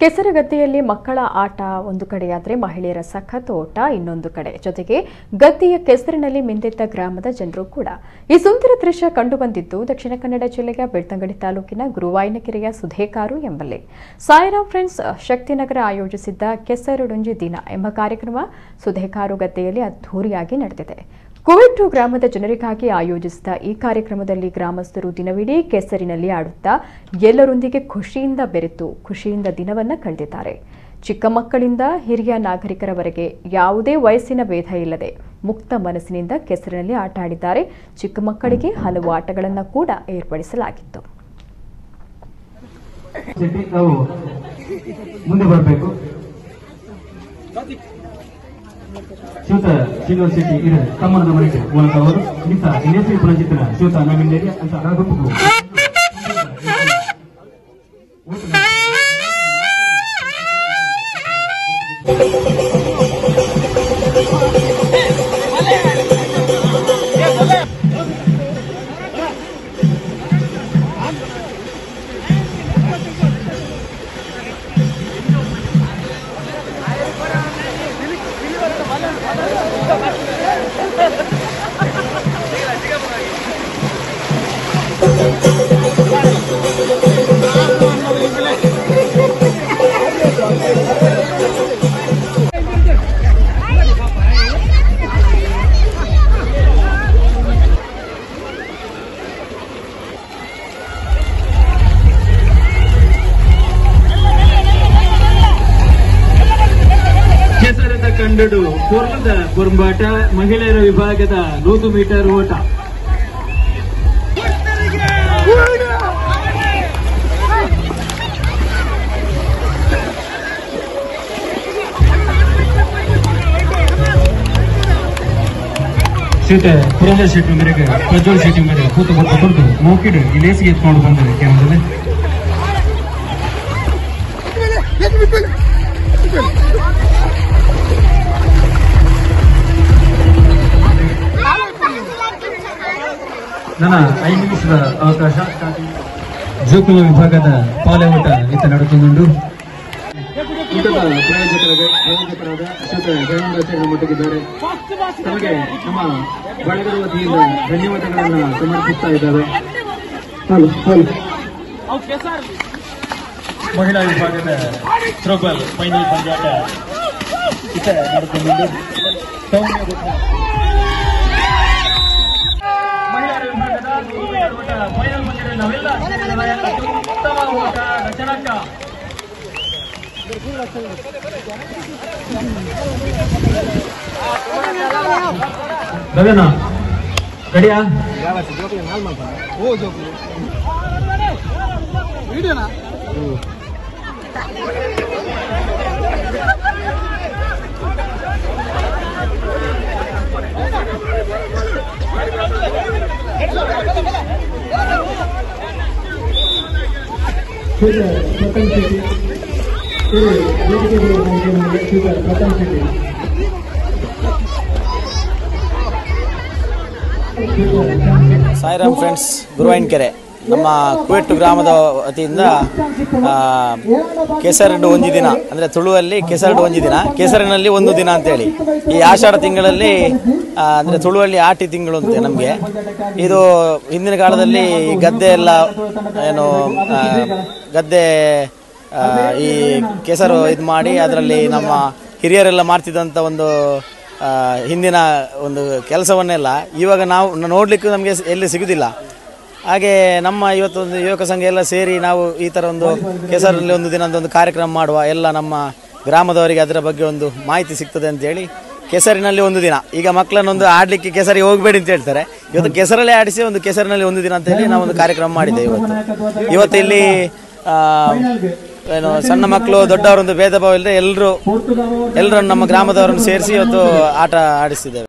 ಕೆಸರುಗದ್ದೆಯಲ್ಲಿ ಮಕ್ಕಳ ಆಟ ಒಂದು ಕಡೆಯಾದರೆ ಮಹಿಳೆಯರ ಸಖತ್ ಓಟ ಇನ್ನೊಂದು ಕಡೆ ಜೊತೆಗೆ ಗದ್ದೆಯ ಕೆಸರಿನಲ್ಲಿ ಮಿಂದೆದ್ದ ಗ್ರಾಮದ ಜನರು ಕೂಡ ಈ ಸುಂದರ ದೃಶ್ಯ ಕಂಡುಬಂದಿದ್ದು ದಕ್ಷಿಣ ಕನ್ನಡ ಜಿಲ್ಲೆಯ ಬೆಳ್ತಂಗಡಿ ತಾಲೂಕಿನ ಗುರುವಾಯನಕೆರೆಯ ಸುಧೇಕಾರು ಎಂಬಲ್ಲಿ ಸಾಯಿರಾಮ್ ಫ್ರೆಂಡ್ಸ್ ಶಕ್ತಿನಗರ ಆಯೋಜಿಸಿದ್ದ ಕೆಸರುಡುಂಜಿ ದಿನ ಎಂಬ ಕಾರ್ಯಕ್ರಮ ಸುಧೇಕಾರು ಗದ್ದೆಯಲ್ಲಿ ಅದ್ಧೂರಿಯಾಗಿ ನಡೆದಿದೆ ಕುವೆಟ್ಟು ಗ್ರಾಮದ ಜನರಿಗಾಗಿ ಆಯೋಜಿಸಿದ ಈ ಕಾರ್ಯಕ್ರಮದಲ್ಲಿ ಗ್ರಾಮಸ್ಥರು ದಿನವಿಡೀ ಕೆಸರಿನಲ್ಲಿ ಆಡುತ್ತಾ ಎಲ್ಲರೊಂದಿಗೆ ಖುಷಿಯಿಂದ ಬೆರೆತು ಖುಷಿಯಿಂದ ದಿನವನ್ನ ಕಳೆದಿದ್ದಾರೆ ಚಿಕ್ಕ ಮಕ್ಕಳಿಂದ ಹಿರಿಯ ನಾಗರಿಕರವರೆಗೆ ಯಾವುದೇ ವಯಸ್ಸಿನ ಭೇದ ಇಲ್ಲದೆ ಮುಕ್ತ ಮನಸ್ಸಿನಿಂದ ಕೆಸರಿನಲ್ಲಿ ಆಟ ಆಡಿದ್ದಾರೆ ಚಿಕ್ಕ ಮಕ್ಕಳಿಗೆ ಹಲವು ಆಟಗಳನ್ನು ಕೂಡ ಏರ್ಪಡಿಸಲಾಗಿತ್ತು ಶೆಟ್ಟಿ ನಾವು ಮುಂದೆ ಬರಬೇಕು ಶ್ರೀಯುತ ಶ್ರೀನಿವಾಸ್ ಶೆಟ್ಟಿ ಇರ ತಮ್ಮನ ಮನೆಗೆ ಮೂಲಕ ಅವರು ಇಂಥ ನೇಸರಿ ಪುನಚಿತ್ರ ಶ್ರೀಯುತ ನವೀನ್ ಅಂತ ಗುಂಪು ಕೆಸರದ ಕಂಡಡು ಪೂರ್ವದ ಕುರುಂಬಾಟ ಮಹಿಳೆಯರ ವಿಭಾಗದ ನೂರು ಮೀಟರ್ ಓಟ ಸೀತೆ ಪುರಂದರ್ ಶೆಟ್ಟಿ ಮೇರೆಗೆ ಪ್ರಜ್ವಲ್ ಶೆಟ್ಟಿ ಮೇರೆಗೆ ಕೂತ ಬರ್ತಾ ಬರ್ದು ಮೂಕಿಡು ಇಲೇಸಿಗೆ ಎತ್ಕೊಂಡು ಬಂದಿದೆ ಕೇಂದ್ರದಲ್ಲಿ ನನ್ನ ಐದು ನಿಮಿಷದ ಅವಕಾಶ ಜೋಕುಲ ವಿಭಾಗದ ಪಾಲೆ ಓಟ ಇತ್ತ ನಡೆದುಕೊಂಡು ಊಟದ ಪ್ರಾಯೋಜಕರಾದ ಪ್ರಾಯೋಜಕರಾದ ಅಶೋಕ ಜಯಂಗಾಚಾರ್ಯ ಮಟ್ಟಿಗಿದ್ದಾರೆ ತಮಗೆ ನಮ್ಮ ಬಳಗದ ವತಿಯಿಂದ ಧನ್ಯವಾದಗಳನ್ನು ಸಮರ್ಪಿಸ್ತಾ ಇದ್ದಾರೆ ಹಲೋ ಹಲೋ ಮಹಿಳಾ ವಿಭಾಗದ ಥ್ರೋಬಾಲ್ ಫೈನಲ್ ಪಂದ್ಯಾಟ ಇತ್ತ ನಡೆದುಕೊಂಡು ಸೌಮ್ಯ ಗುಪ್ತ ಮಹಿಳೆಯರ ವಿಭಾಗದ ನೂರು ಮೀಟರ್ ಓಟ ಫೈನಲ್ ಪಂದ್ಯದಲ್ಲಿ ನಾವೆಲ್ಲ ಸೇರಿದ ನಾಯಕ ಉತ್ತಮ ಓಟ ರಚನಾಕ ಗಗನ ರೆಡಿಯಾ Pratham city Pratham city Sairam friends Guruvayanakere ನಮ್ಮ ಕುವೆಟ್ಟು ಗ್ರಾಮದ ವತಿಯಿಂದ ಆ, ಕೆಸರಡು ಒಂಜಿ ದಿನ ಅಂದರೆ ತುಳುವಲ್ಲಿ ಕೆಸರಡು ಒಂಜಿ ದಿನ ಕೆಸರಿನಲ್ಲಿ ಒಂದು ದಿನ ಅಂತೇಳಿ ಈ ಆಷಾಢ ತಿಂಗಳಲ್ಲಿ ಆ, ಅಂದರೆ ತುಳುವಲ್ಲಿ ಆಟಿ ತಿಂಗಳು ಅಂತೆ ನಮಗೆ ಇದು ಹಿಂದಿನ ಕಾಲದಲ್ಲಿ ಈ ಗದ್ದೆ ಎಲ್ಲ ಏನು ಆ, ಗದ್ದೆ ಆ, ಈ ಕೆಸರು ಇದು ಮಾಡಿ ಅದರಲ್ಲಿ ನಮ್ಮ ಹಿರಿಯರೆಲ್ಲ ಮಾಡ್ತಿದ್ದಂಥ ಒಂದು ಆ, ಹಿಂದಿನ ಒಂದು ಕೆಲಸವನ್ನೆಲ್ಲ ಇವಾಗ ನಾವು ನೋಡಲಿಕ್ಕೂ ನಮಗೆ ಎಲ್ಲಿ ಸಿಗುದಿಲ್ಲ ಹಾಗೆ ನಮ್ಮ ಇವತ್ತೊಂದು ಯುವಕ ಸಂಘ ಎಲ್ಲ ಸೇರಿ ನಾವು ಈ ಥರ ಒಂದು ಕೆಸರಲ್ಲಿ ಒಂದು ದಿನದ ಒಂದು ಕಾರ್ಯಕ್ರಮ ಮಾಡುವ ಎಲ್ಲ ನಮ್ಮ ಗ್ರಾಮದವರಿಗೆ ಅದರ ಬಗ್ಗೆ ಒಂದು ಮಾಹಿತಿ ಸಿಗ್ತದೆ ಅಂತೇಳಿ ಕೆಸರಿನಲ್ಲಿ ಒಂದು ದಿನ ಈಗ ಮಕ್ಕಳನ್ನೊಂದು ಆಡಲಿಕ್ಕೆ ಕೆಸರಿಗೆ ಹೋಗಬೇಡಿ ಅಂತ ಹೇಳ್ತಾರೆ ಇವತ್ತು ಕೆಸರಲ್ಲೇ ಆಡಿಸಿ ಒಂದು ಕೆಸರಿನಲ್ಲಿ ಒಂದು ದಿನ ಅಂತ ಹೇಳಿ ನಾವು ಒಂದು ಕಾರ್ಯಕ್ರಮ ಮಾಡಿದ್ದೇವೆ ಇವತ್ತು ಇವತ್ತು ಇಲ್ಲಿ ಆ, ಏನು ಸಣ್ಣ ಮಕ್ಕಳು ದೊಡ್ಡವರೊಂದು ಭೇದ ಭಾವ ಇಲ್ಲದೆ ಎಲ್ಲರೂ ಎಲ್ಲರನ್ನು ನಮ್ಮ ಗ್ರಾಮದವರನ್ನು ಸೇರಿಸಿ ಇವತ್ತು ಆಟ ಆಡಿಸ್ತಿದ್ದೇವೆ